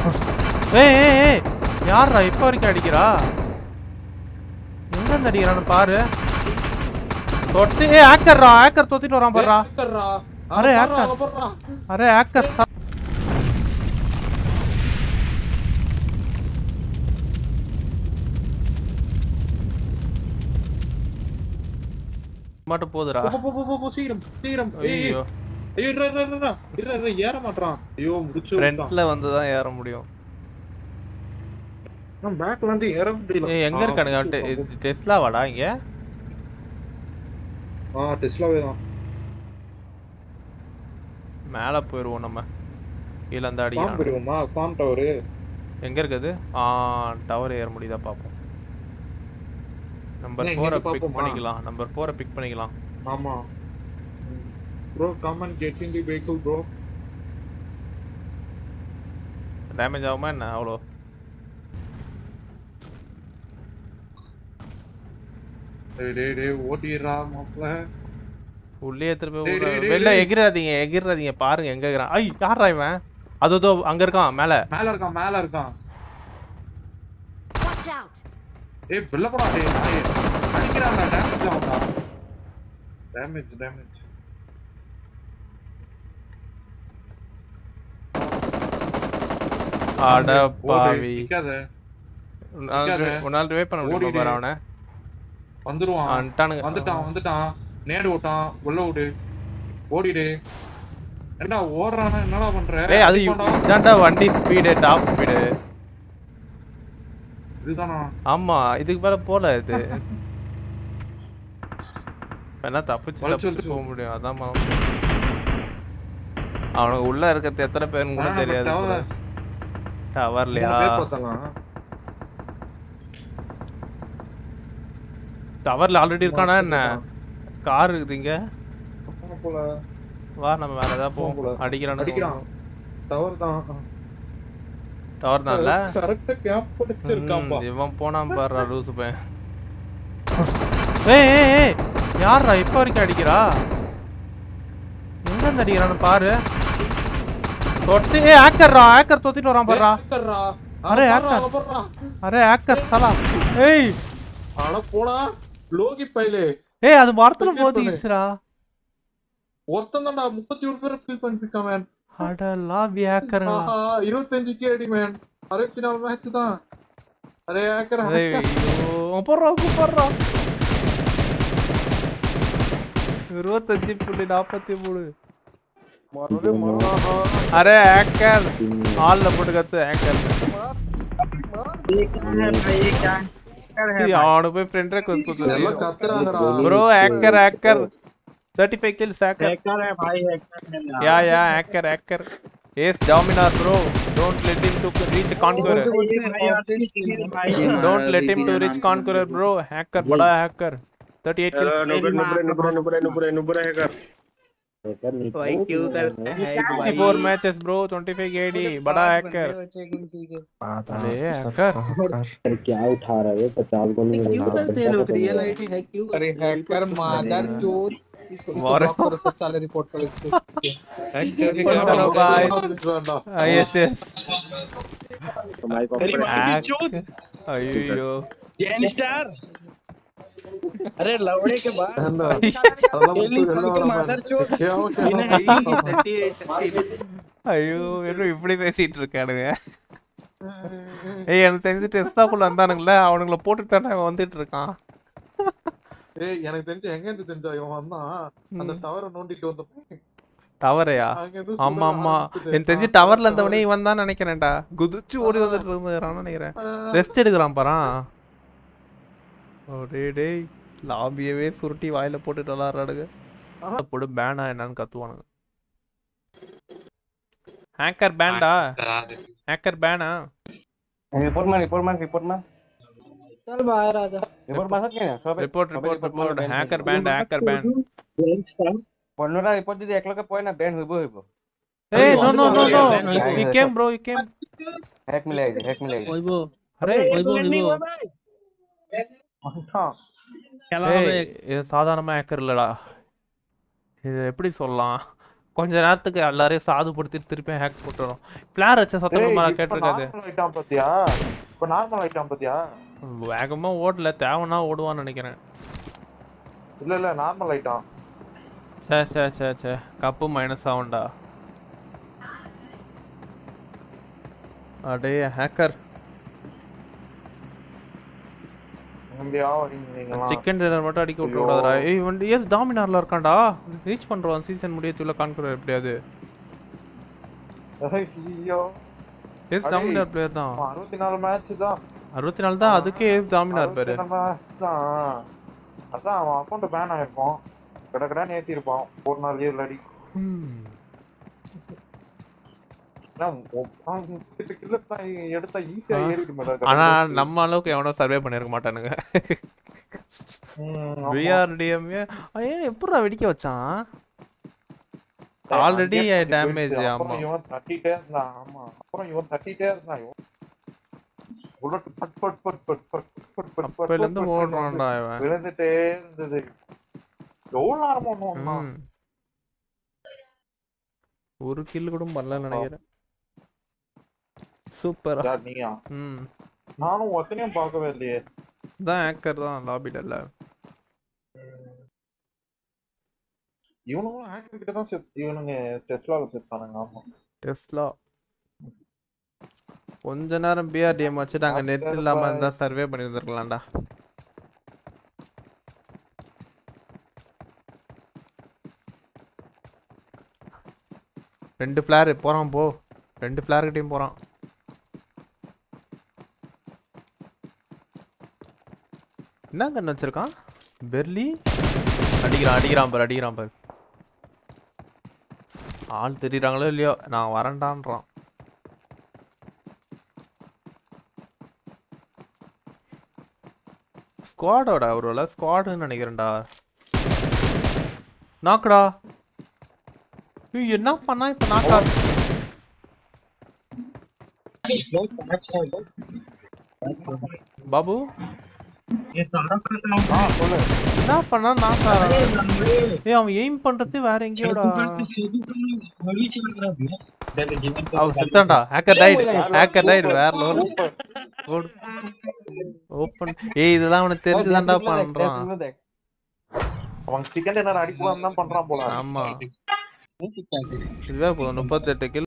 ஏய் ஏய் ஏய் யாரா இப்போ வரைக்கும் அடிக்கிறா எங்க இருந்து அடிக்கிறான்னு பாரு தொட்டு ஏய் ஹேக்கர்ரா ஹேக்கர் தொத்திட்டு வரான் பாருடா ஹேக்கர்ரா அரே, அரே hacker. ஹேக்கர் அரே ஹேக்கர் மட்டும் போதுடா போ போ போ, போ போ சீக்கிரம் சீக்கிரம் ஏய் ஐயோ ஐயோ இரு இரு இரு, இரு இரு இரு ஏற மாட்றான் ஐயோ முடிச்சு விட்டான் ஃப்ரண்ட்ல வந்து தான் ஏற முடியும் நான் பேக்ல இருந்து ஏற முடியல ஏய் எங்க ஆ, இருக்கானுங்க போ, போ, போ. டெஸ்லா வாடா இங்க ஆ டெஸ்லாவே தான் மேல போயிருவோம் நம்ம கீழ இருந்து ஃபார்ம் அடிக்கிறான் போயிடுவோமா ஃபார்ம் டவரு எங்க இருக்குது ஆ டவர் ஏற முடியுதா பாப்போம் நம்பர் இல்ல, ஃபோரை இங்க பிக் பாப்போமா? பண்ணிக்கலாம் நம்பர் ஃபோரை பிக் பண்ணிக்கலாம் ஆமா bro come and get in the vehicle bro damage ஆகுமா என்ன அவ்வளோ டேய் டேய் டேய் ஓட்டிடுறா மாப்ள உள்ளே திருப்பி டேய், விடுறா. டேய், டேய், வெளில டேய். எகிராதீங்க எகிராதீங்க பாருங்க எங்க இருக்கிறான் ஐய் யாரா இவன் அது அதோ அங்க இருக்கான் மேல மேல இருக்கான் மேல இருக்கான் Watch out! ஏய் வெல்ல போடா டேய் நாயே அடிக்கிறான் டேமேஜ் ஆகும்டா டேமேஜ் டேமேஜ் அட பாவி நிக்காத உன்னால நிக்காத. உன்னால ரிவே பண்ண முடியுமா ஓடிடு. பாரு அவனை வந்துருவான் வந்துட்டானுங்க வந்துட்டான் வந்துட்டான் நேடு ஓட்டான் உள்ள விடு ஓடிடு என்ன ஓடுறானா என்னடா பண்ற ஏய் அது அடிப்பான்டா. இதான்டா வண்டி ஸ்பீடு டாப் ஸ்பீடு இதுதானா ஆமா இதுக்கு மேல போல இது வேணா தப்பிச்சு வலிச்சு தப்பிச்சு வலிச்சு. போக முடியும் அதான் மாமா. அவனுக்கு உள்ள இருக்கிறது எத்தனை பேருன்னு கூட ஆனா, தெரியாது but tower- டவர்லையா மூணு பேர் பார்த்தாங்க டவர்ல ஆல்ரெடி இருக்கானா என்ன கார் இருக்குது இங்க ஆமா போல வா நம்ம வேற ஏதாவது போல. போவோம் அடிக்கிறானு அடிக்கிறான் டவர் தான் டவர் தான்ல கரெக்டா கேப் பிடிச்சிருக்காப்பா ம், இவன் போனான் பாரு லூசு பையன் ஏய் ஏய் ஏய் யாரா இப்போ வரைக்கும் அடிக்கிறா எங்க இருந்து அடிக்கிறான்னு பாரு தொட்டு ஏய் ஹேக்கர்ரா ஹேக்கர் தொத்திட்டு வரான் பாருடா ஹேக்கர்ரா அரே, அரே hacker. ஹேக்கர் அரே ஹேக்கர் சலா ஏய் அட போடா லோகி பைலே ஏய் அது மரத்துல Defeat பண்ணு. மோதிச்சுடா ஒருத்தன் தான்டா முப்பத்தி ஒரு பேர் ஃபீல் பண்ணிருக்கான் மேன் அட லாபி ஹேக்கருங்களா ஆஹா இருபத்தஞ்சு கேடி மேன் அறுபத்தி நாலு மேட்ச் தான் அரே ஹேக்கர் ஐயோ போடுறா போடுறா இருபத்தஞ்சு புள்ளி நாற்பத்தி மூணு அரே ஹேக்கர் ஆள்ல போட்டு கத்து ஹேக்கர் அவனுக்கு போய் ஃப்ரெண்ட் ரெக்வஸ்ட் எல்லாம் கொடுத்து கத்துறாங்கடா bro hacker hacker 35 kills hacker hacker है भाई हैकर है yeah yeah hacker hacker yes dominar bro don't let him to reach conqueror don't let him to reach conqueror bro hacker bada hacker 38 kills नुबरे नुबरे नुबरे नुबरे नुबरे नुबरे hacker भाई क्यों करते हैं 64 matches bro 25 KD bada hacker अरे hacker अरे क्या उठा रहा है पचास को नहीं क्यों करते हैं लोग रियल आईडी है क्यों अरे हैकर मादर चोद इसको इसको और- ब्लॉक करो सब साले रिपोर्ट करो इसको हैकर के क्या करो बोलते भाई இருக்குறான்டா. Ah, yes yes हमारे को Hack- ஐயோ जैन स्टार अरे लवड़े के बाद ஏன்டா? அதெல்லாம் एली மட்டும் வெளில के வர मादर மாட்டேன். चोद கேவல इन्हें கேவலம். है ஐயோ என்ன இப்படி பேசிட்டு இருக்கானுங்க ஏய் எனக்கு தெரிஞ்சு டெஸ்டாக்குள்ள வந்தானுங்களே அவனுங்கள போட்டுட்டானே அவன் வந்துட்டு இருக்கான் ஏய் எனக்கு தெரிஞ்சு எங்க இருந்து தெரிஞ்சா இவன் வந்தான் அந்த டவரை நோண்டிட்டு வந்த டவரையா அங்க இருந்து ஆமா சுட ஆமா ஆரம்பிச்சது. எனக்கு தெரிஞ்சு டவர்ல இருந்தவனே இவன் தான் நினைக்கிறேன்டா குதிச்சு ஓடி வந்துட்டு இருந்தான்னு நினைக்கிறேன் ரெஸ்ட் எடுக்கிறான் பாறான் ஓ டேய் டேய் லாபியவே சுருட்டி வாயில போட்டுட்டு விளாடுறாடுங்க போட்டு பேனா என்னன்னு கத்துவானுங்க ஹேக்கர் பேண்டா ஹேக்கர் பேனா रिपोर्ट में रिपोर्ट में रिपोर्ट में चल बाहर आ जा रिपोर्ट में सकते हैं सब report report report hacker banned hacker banned जैन स्टार পনেরোটা রিপোর্ট যদি এক লগে পড়ে না ব্যান হইব হইব ஏய் no no no no Ban হইব। You game bro you game hack মিলাই দে হ্যাক মিলাই দে ओइबो அரே ओइबो ओइबो खेला ஏய் இது சாதாரணமா ஹேக்கர் இல்லடா இது எப்படி சொல்லலாம் கொஞ்ச நேரத்துக்கு எல்லாரையும் சாதுபடுத்திட்டு திருப்பி ஹேக் போட்டுரும் பிளார் வச்ச சத்தம் டேய், ரொம்ப இப்ப கேட்டிருக்காது normal ஆயிட்டான் பாத்தியா இப்ப நார்மல் ஆயிட்டான் பாத்தியா வேகமா ஓடல தேவைன்னா ஓடுவான்னு நினைக்கிறேன் இல்ல இல்ல நார்மல் ஆயிட்டான் சே சே சே சே கப்பு மைனஸ் ஆகும்டா அடே ஹேக்கர் எங்கேயா வரீங்க நீங்களாம் சிக்கன் டின்னர் மட்டும் அடிக்க விட்டு விடாதடா ஏய் வந்து எஸ் டாமினார்ல இருக்கான்டா ரீச் பண்றோம் சீசன் முடியத்துள்ள கான்குரர் எப்படியாது ஐயோ எஸ் அடே. டாமினார் பிளேயர் தான் அறுபத்தி நாலு மேட்ச் தான் அறுபத்தி நாலு தான் அதுக்கே டாமினார் பேரு அறுபத்தி நாலு match தான் அதான் அவன் அக்கௌண்ட் பேன் ஆயிருப்பான் கடை கடை ஏத்தி இருப்பான் ஒரு நாள் இல்லாடி ம். கிட்ட தான் எடுத்தா ஈஸியா ஆ. ஏறிட்டு மேடம் ஆனா நம்ம அளவுக்கு எவனோ சர்வே பண்ணிருக்க மாட்டானுங்க விஆர்டிஎம்ஏ ஏன் எப்படா வெடிக்க வச்சான் ஆல்ரெடி டேமேஜ் ஆமா அப்புறம் இவன் தட்டிட்டே இருந்தான் ஆமா அப்புறம் இவன் தட்டிட்டே இருந்தான் இவன் புல்லட் பட் பட் பட் பட் பட் பட் பட் பட் அப்பையில இருந்து பட் பட் ஓடுறான்டா இவன் விழுந்துட்டே இருந்தது எவ்வளவு நேரமா ஒண்ணு ம். ஒரு கில் கூட பண்ணலன்னு நினைக்கிறேன் சூப்பரா யார் நீயா ம் நானும் ஒத்தனையும் பார்க்கவே இல்லையே தான் ஹேக்கர் தான் லாபில இல்ல இவனுங்களும் ஹேக்கர் கிட்ட தான் செத் இவனுங்க டெஸ்லால செத்தானுங்க ஆமா டெஸ்லா கொஞ்ச நேரம் பிஆர்டிஎம் வச்சுட்டு அங்க நெட் After இல்லாம by- இருந்தா சர்வே பண்ணி இருந்திருக்கலாம்டா ரெண்டு ஃபிளார் போறான் போ ரெண்டு ஃபிளார் கிட்டயும் போறான் என்ன கண்ணு வச்சிருக்கான் பெர்லி அடிக்கிறான் அடிக்கிறான் பாரு அடிக்கிறான் பாரு ஆள் தெரியுறாங்களோ இல்லையோ நான் வரேன்டான்றான் ஸ்குவாடோட அவரோட ஸ்குவாடுன்னு நினைக்கிறேன்டா நாக்குடா ஏய், என்ன பண்ணா இப்ப நாக்கா பாபு என்ன பண்ணா நாக்கா ஏய் அவன் எய்ம் பண்றது வேற எங்கேயோடா அவன் செத்தான்டா ஹேக்கர் டைடு ஹேக்கர் டைடு வேற லெவல் ஓடு ஓப்பன் ஏய் இதெல்லாம் அவனுக்கு தெரிஞ்சுதான்டா பண்றான் அவன் சிக்கன் டின்னர் அடிக்கலாம் தான் பண்றான் போல ஆமா இதுவே போதும் முப்பத்தெட்டு கிலோ